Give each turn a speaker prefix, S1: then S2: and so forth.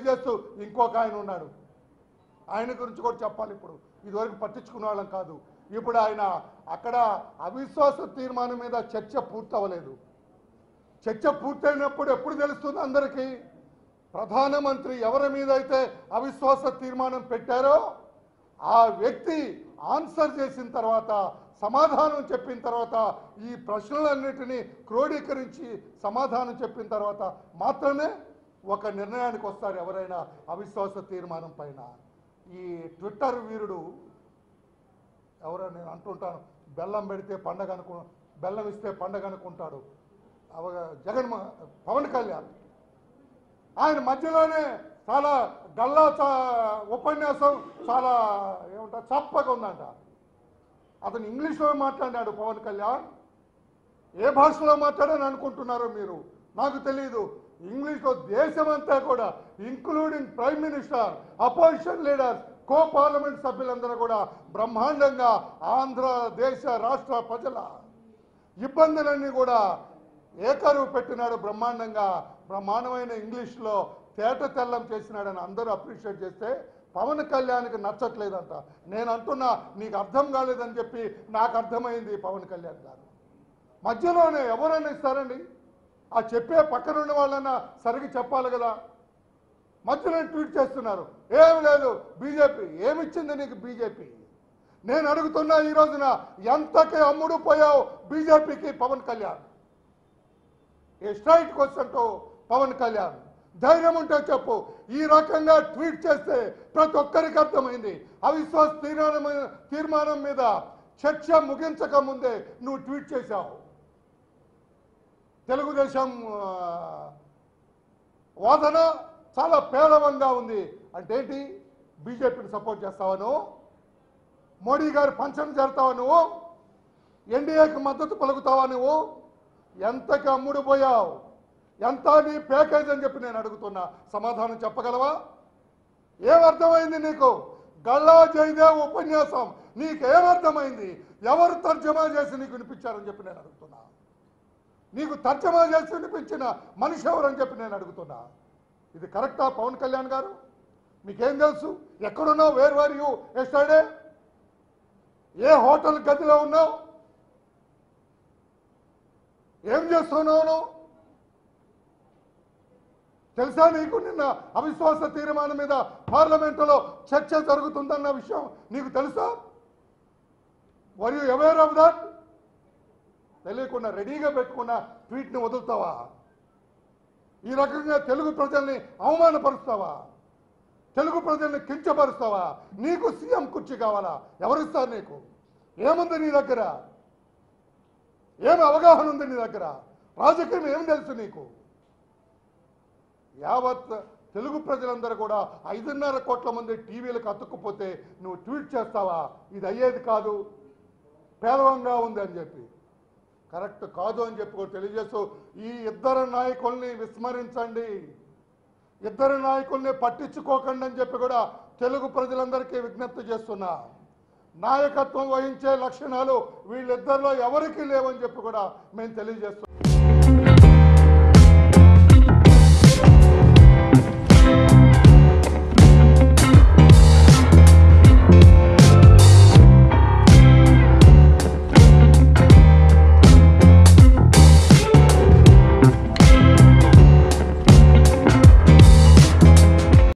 S1: తెలియజేస్తూ ఇంకొక ఆయన ఉన్నాడు ఆయన గురించి కూడా చెప్పాలి ఇప్పుడు ఇదివరకు పట్టించుకునే వాళ్ళం కాదు ఇప్పుడు ఆయన అక్కడ అవిశ్వాస తీర్మానం మీద చర్చ పూర్తవ్వలేదు చర్చ పూర్తయినప్పుడు ఎప్పుడు తెలుస్తుంది అందరికీ ప్రధానమంత్రి ఎవరి మీద అయితే అవిశ్వాస తీర్మానం పెట్టారో ఆ వ్యక్తి ఆన్సర్ చేసిన తర్వాత సమాధానం చెప్పిన తర్వాత ఈ ప్రశ్నలన్నిటినీ క్రోడీకరించి సమాధానం చెప్పిన తర్వాత మాత్రమే ఒక నిర్ణయానికి వస్తారు ఎవరైనా అవిశ్వాస తీర్మానం పైన ఈ ట్విట్టర్ వీరుడు ఎవరో నేను అంటుంటాను బెల్లం పెడితే పండగ అనుకు బెల్లం ఇస్తే పండగ అనుకుంటాడు అవ జగన్ పవన్ కళ్యాణ్ ఆయన మధ్యలోనే చాలా గల్లా చ- ఉపన్యాసం చాలా ఏమంటారు చప్పగా ఉందంట అతను ఇంగ్లీష్లో మాట్లాడినాడు పవన్ కళ్యాణ్ ఏ భాషలో మాట్లాడని అనుకుంటున్నారో మీరు నాకు తెలియదు ఇంగ్లీష్లో దేశమంతా కూడా including prime minister opposition leaders కో పార్లమెంట్ సభ్యులందరూ కూడా బ్రహ్మాండంగా ఆంధ్రదేశ రాష్ట్ర ప్రజల ఇబ్బందులన్నీ కూడా ఏకరువు పెట్టినాడు బ్రహ్మాండంగా బ్రహ్మాండమైన ఇంగ్లీష్లో తేట తెల్లం చేసినాడని అందరూ అప్రిషియేట్ చేస్తే పవన్ కళ్యాణ్కి నచ్చట్లేదంట నేను అంటున్నా నీకు అర్థం కాలేదని చెప్పి నాకు అర్థమైంది పవన్ కళ్యాణ్ గారు మధ్యలోనే ఎవరైనా ఇస్తారండి ఆ చెప్పే పక్కనున్న వాళ్ళన్నా సరిగ్గా చెప్పాలి కదా మధ్యలో ట్వీట్ చేస్తున్నారు ఏం లేదు బీజేపీ ఏమిచ్చింది నీకు బీజేపీ నేను అడుగుతున్నా ఈ రోజున ఎంతకి అమ్ముడు పోయావు బీజేపీకి Pawan Kalyan a straight question తో పవన్ కళ్యాణ్ ధైర్యం ఉంటే చెప్పు ఈ రకంగా ట్వీట్ చేస్తే ప్రతి ఒక్కరికి అర్థమైంది అవిశ్వాస తీర్మానం తీర్మానం మీద చర్చ ముగించక ముందే నువ్వు ట్వీట్ చేశావు తెలుగుదేశం ఆ, వాదన చాలా పేలవంగా ఉంది అంటే ఏంటి బీజేపీని సపోర్ట్ చేస్తావా నువ్వు మోడీ గారు పంచన చేరుతావా నువ్వు ఎన్డీఏకి మద్దతు పలుకుతావా నువ్వు ఎంతకి అమ్ముడు పోయావు ఎంత నీ ప్యాకేజ్ అని చెప్పి నేను అడుగుతున్నా సమాధానం చెప్పగలవా ఏమర్థమైంది నీకు గల్లా జయదేవ్ ఉపన్యాసం నీకేమర్థమైంది ఎవరు తర్జమా చేసి నీకు వినిపించారని చెప్పి నేను అడుగుతున్నా నీకు తర్జమా చేసి వినిపించిన మనిషి ఎవరని చెప్పి నేను అడుగుతున్నా ఇది కరెక్టా పవన్ కళ్యాణ్ గారు మీకేం తెలుసు ఎక్కడున్నావు వేర్ వర్ యూ ఎస్టర్డే ఏ హోటల్ గదిలో ఉన్నావు ఏం చేస్తున్నావు నువ్వు తెలుసా నీకు నిన్న అవిశ్వాస తీర్మానం మీద పార్లమెంటులో చర్చ జరుగుతుందన్న విషయం నీకు తెలుసా were you aware of that తెలియకుండా రెడీగా పెట్టుకున్న ట్వీట్ని వదులుతావా ఈ రకంగా తెలుగు ప్రజల్ని అవమానపరుస్తావా తెలుగు ప్రజల్ని కించపరుస్తావా నీకు సీఎం కుర్చీ కావాలా ఎవరిస్తారు నీకు ఏముంది నీ దగ్గర ఏం అవగాహన ఉంది నీ దగ్గర రాజకీయం ఏం తెలుసు నీకు యావత్ తెలుగు ప్రజలందరూ కూడా ఐదున్నర కోట్ల మంది టీవీలకు అతుక్కుపోతే నువ్వు ట్వీట్ చేస్తావా ఇది అయ్యేది కాదు పేలవంగా ఉంది అని చెప్పి కరెక్ట్ కాదు అని చెప్పి కూడా తెలియజేస్తూ ఈ ఇద్దరు నాయకుల్ని విస్మరించండి ఇద్దరు నాయకుల్ని పట్టించుకోకండి అని చెప్పి కూడా తెలుగు ప్రజలందరికీ విజ్ఞప్తి చేస్తున్నా నాయకత్వం వహించే లక్షణాలు వీళ్ళిద్దరిలో ఎవరికీ లేవని చెప్పి కూడా మేము తెలియజేస్తున్నాం